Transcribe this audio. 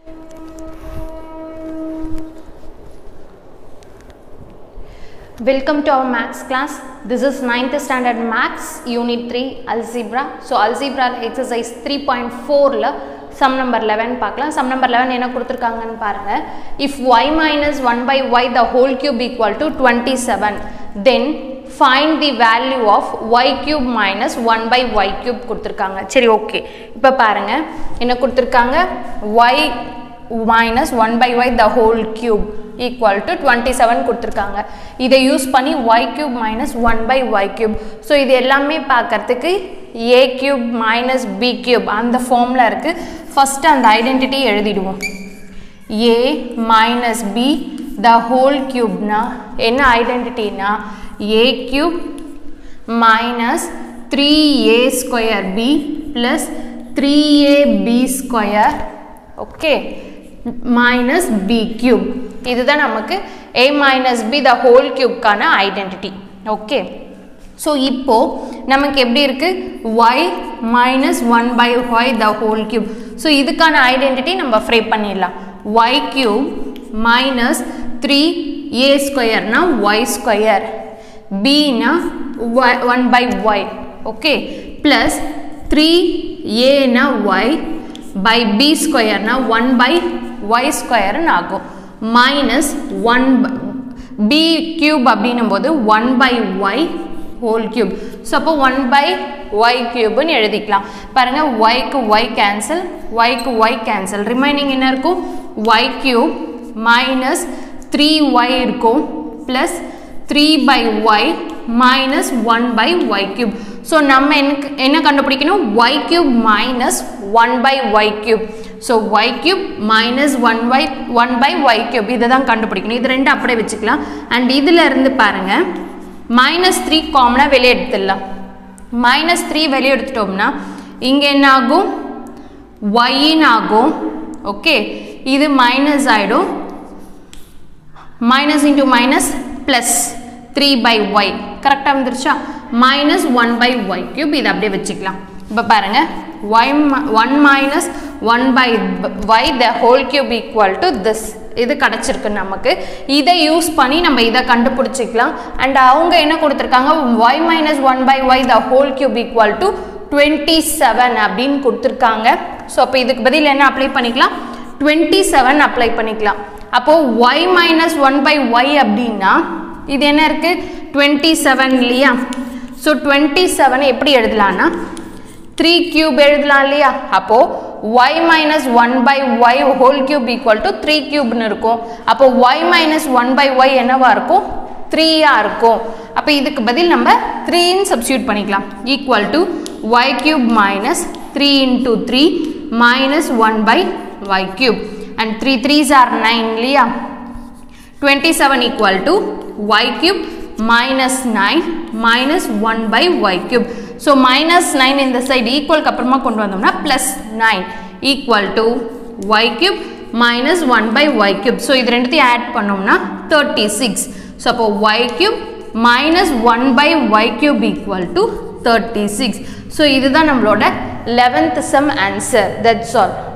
Welcome to our maths class. This is 9th standard maths unit 3 algebra. So algebra exercise 3.4ல sum number 11 பார்க்கலாம் sum number 11 என்ன கொடுத்துருக்காங்கன்னு பாருங்க if y minus 1 by y the whole cube equal to 27 then find the value of y cube minus 1 by y cube கொடுத்துருக்காங்க சரி okay இப்போ பாருங்க என்ன கொடுத்துருக்காங்க y minus 1 by y the whole cube equal to 27 கொடுத்துருக்காங்க இதை use பண்ணி y cube minus 1 by y cube so இது எல்லாமே பார்க்கறதுக்கு a cube minus b cube அந்த ஃபார்மில் இருக்குது ஃபஸ்ட்டு அந்த ஐடென்டிட்டி எழுதிடுவோம் a minus b the whole cubeனா என்ன ஐடென்டிட்டினா a cube minus 3a square b plus 3ab square okay minus B cube இதுதான் நமக்கு A minus B the whole கியூப்கான ஐடென்டிட்டி ஓகே ஸோ இப்போ நமக்கு எப்படி இருக்கு Y minus one by Y the whole cube so இதுக்கான ஐடென்டிட்டி நம்ம ஃப்ரே பண்ணிடலாம் Y cube minus three A ஸ்கொயர்னா ஒய் ஸ்கொயர் பினா one by Y okay plus three ஏனா ஒய் பை பி ஸ்கொயர்னா ஒன் பை ஒய் ஸ்கொயர்னு ஆகும் மைனஸ் ஒன் பி கியூப் அப்படின்னும் போது one by Y whole cube so அப்போ ஒன் பை ஒய் கியூப்னு எழுதிக்கலாம் பாருங்கள் ஒய்க்கு ஒய் கேன்சல் ஒய்க்கு ஒய் கேன்சல் ரிமைனிங் என்ன இருக்கும் Y cube minus three Y இருக்கும் plus three by Y minus one by Y cube so நம்ம எனக்கு என்ன கண்டுபிடிக்கணும் Y cube minus one by Y cube so Y cube minus one Y one by Y cube இதை தான் கண்டுபிடிக்கணும் இது ரெண்டு அப்படியே வச்சுக்கலாம் அண்ட் இதில் இருந்து பாருங்கள் மைனஸ் த்ரீ காமனாக வெளியே எடுத்துடலாம் மைனஸ் த்ரீ வெளியே எடுத்துட்டோம்னா இங்கே என்ன ஆகும் ஒய்ன்னு ஆகும் ஓகே இது மைனஸ் ஆகிடும் minus into minus plus three by Y கரெக்டாக வந்துருச்சா minus one by Y cube இதை அப்படியே வச்சுக்கலாம் இப்போ பாருங்கள் Y one minus one by Y the whole cube equal to this இது கிடச்சிருக்கு நமக்கு இதை யூஸ் பண்ணி நம்ம இதை கண்டுபிடிச்சிக்கலாம் அண்ட் அவங்க என்ன கொடுத்துருக்காங்க Y minus one by Y the whole cube equal to twenty seven அப்படின்னு கொடுத்துருக்காங்க ஸோ அப்போ இதுக்கு பதில் என்ன அப்ளை பண்ணிக்கலாம் டுவெண்ட்டி செவன் அப்ளை பண்ணிக்கலாம் அப்போது Y minus one by Y அப்படின்னா இது என்ன இருக்குது டுவெண்ட்டி செவன் இல்லையா ஸோ டுவெண்ட்டி செவன் எப்படி எழுதலான்னா த்ரீ கியூப் எழுதலாம் இல்லையா அப்போது Y minus one by Y whole cube equal to three கியூப்னு இருக்கும் அப்போ Y minus one by Y என்னவா இருக்கும் த்ரீயாக இருக்கும் அப்போ இதுக்கு பதில் நம்ம த்ரீன்னு சப்ஸ்டியூட் பண்ணிக்கலாம் equal to Y cube minus three into three minus one by Y cube and three threes are nine இல்லையா twenty seven equal to Y cube minus 9 minus 1 by y cube. So minus 9 இந்த side equal அப்புறமா கொண்டு வந்தோம்னா plus 9 equal to y cube minus 1 by y cube. So இது ரெண்டுத்தையும் add பண்ணோம்னா 36. So அப்போ y cube minus 1 by y cube equal to 36. So இதுதான் நம்மளோட 11th sum answer. That's all.